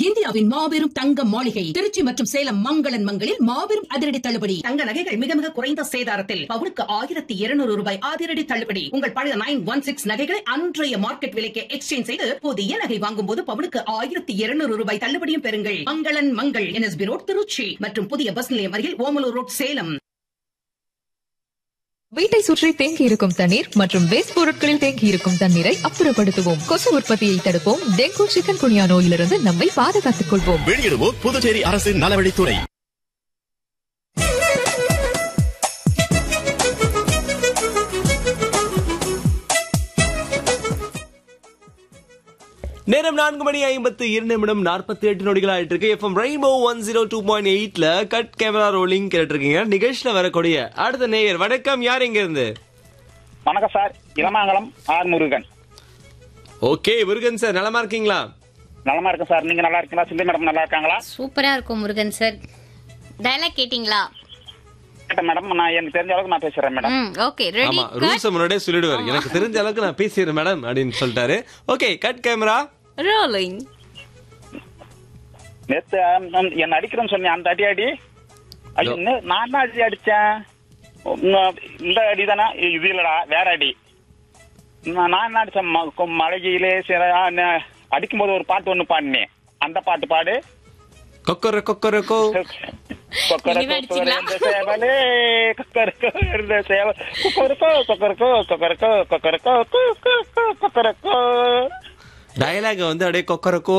இந்தியாவின் மாபெரும் தங்க மாளிகை திருச்சி மற்றும் சேலம் மங்களன் மங்களில் மாபெரும் அதிரடி தள்ளுபடி தங்க நகைகள் மிக மிக குறைந்த சேதாரத்தில் பவுனுக்கு ஆயிரத்தி இருநூறு ரூபாய் அதிரடி தள்ளுபடி உங்கள் பழைய நைன் ஒன் சிக்ஸ் நகைகளை அன்றைய மார்க்கெட் விலைக்கு எக்ஸ்சேஞ்ச் செய்து புதிய நகை வாங்கும் போது பவுனுக்கு ஆயிரத்தி இருநூறு ரூபாய் தள்ளுபடியும் பெறுங்கள் மங்களன் மங்கள் என்எஸ்பி ரோட் திருச்சி மற்றும் புதிய பஸ் நிலையம் அருகில் ஓமலூர் ரோட் சேலம் வீட்டை சுற்றி தேங்கி இருக்கும் தண்ணீர் மற்றும் வேஸ்ட் பொருட்களில் தேங்கி இருக்கும் தண்ணீரை அப்புறப்படுத்துவோம் கொசு உற்பத்தியை தடுப்போம் டெங்கு சிக்கன் குனியா நோயிலிருந்து நம்மை பாதுகாத்துக் கொள்வோம் வெளியிடுவோம் புதுச்சேரி அரசின் நலவழித்துறை நேரம் நான்கு மணி ஐம்பத்து இரண்டு நிமிடம் நாற்பத்தி எட்டு நொடிகள் ஆயிட்டு இருக்கு FM Rainbow one zero two point எயிட்ல கட் கேமரா ரோலிங் கேட்டிருக்கீங்க நிகழ்ச்சியில வரக்கூடிய அடுத்த நேயர் வணக்கம் யார் இங்க இருந்து வணக்கம் sir Ilamangalam R Murugan okay Murugan sir நலமா இருக்கீங்களா நலமா இருக்கேன் சார் நீங்க நல்லா இருக்கீங்களா சிந்தி மேடம் நல்லா இருக்காங்களா சூப்பரா இருக்கும் முருகன் சார் டயலாக் கேட்டிங்களா கேட்டேன் மேடம் நான் எனக்கு தெரிஞ்ச அளவுக்கு நான் பேசுறேன் மேடம் ம் ஓகே ரெடி ஆமா ரூல்ஸ் முன்னாடியே சொல்லிடுவார் எனக்கு தெரிஞ்ச அளவுக்கு நான் பேசிடுறேன் மேடம் அப்படின்னு சொல்லிட்டாரு ஓகே கட் கேமரா ரோலிங் நேத்து அஹ், என்ன அடிக்கிறேன்னு சொன்னேன் அந்த அடி அடி ஐயோ இன்னும் நான் தான் அடி அடிச்சேன் உம், இந்த அடி தானே இது இல்லடா வேற அடி நான் நான் என்ன அடிச்சேன் ம- கொ- மலையிலே சிற அடிக்கும் போது ஒரு பாட்டு ஒண்ணு பாடினேன் அந்த பாட்டு பாடு கொக்கர கொக்கரக்கோ கொக்கரக்கோ இனிமே அடிச்சீங்களா? இருந்த சேவலே கொக்கரக்கோ இருந்த சேவ கொக்கரக்கோ கொக்கரக்கோ கொக்கரக்கோ கொக்கரக்கோ கொக்கரக்கோ கொக்கரக்கோ டயலாக வந்து அப்படியே கொக்கரக்கோ